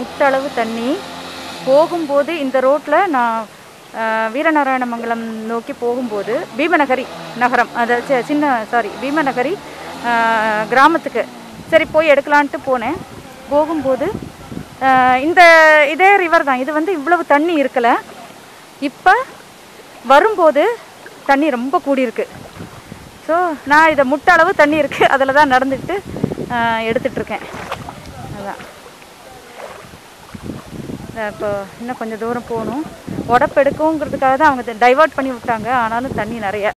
முட்டளவு தண்ணி போகும்போது இந்த ரோட்டில் நான் அஹ், வீரநாராயணமங்கலம் நோக்கி போகும்போது பீமநகரி நகரம் அது சி- சின்ன சாரி பீமநகரி அஹ், கிராமத்துக்கு சரி போய் எடுக்கலான்ட்டு போனேன் போகும்போது அஹ், இந்த இதே ரிவர் தான் இது வந்து இவ்வளவு தண்ணி இருக்கல இப்போ வரும்போது தண்ணி ரொம்ப கூடியிருக்கு ஸோ நான் இதை முட்ட அளவு தண்ணி இருக்குது அதில் தான் நடந்துக்கிட்டு அஹ், எடுத்துட்டு இருக்கேன் அதான் அஹ் இப்போ இன்னும் கொஞ்சம் தூரம் போகணும் உடப்பு எடுக்குங்கிறதுக்காக தான் அவங்க டைவர்ட் பண்ணி விட்டாங்க ஆனாலும் தண்ணி நிறைய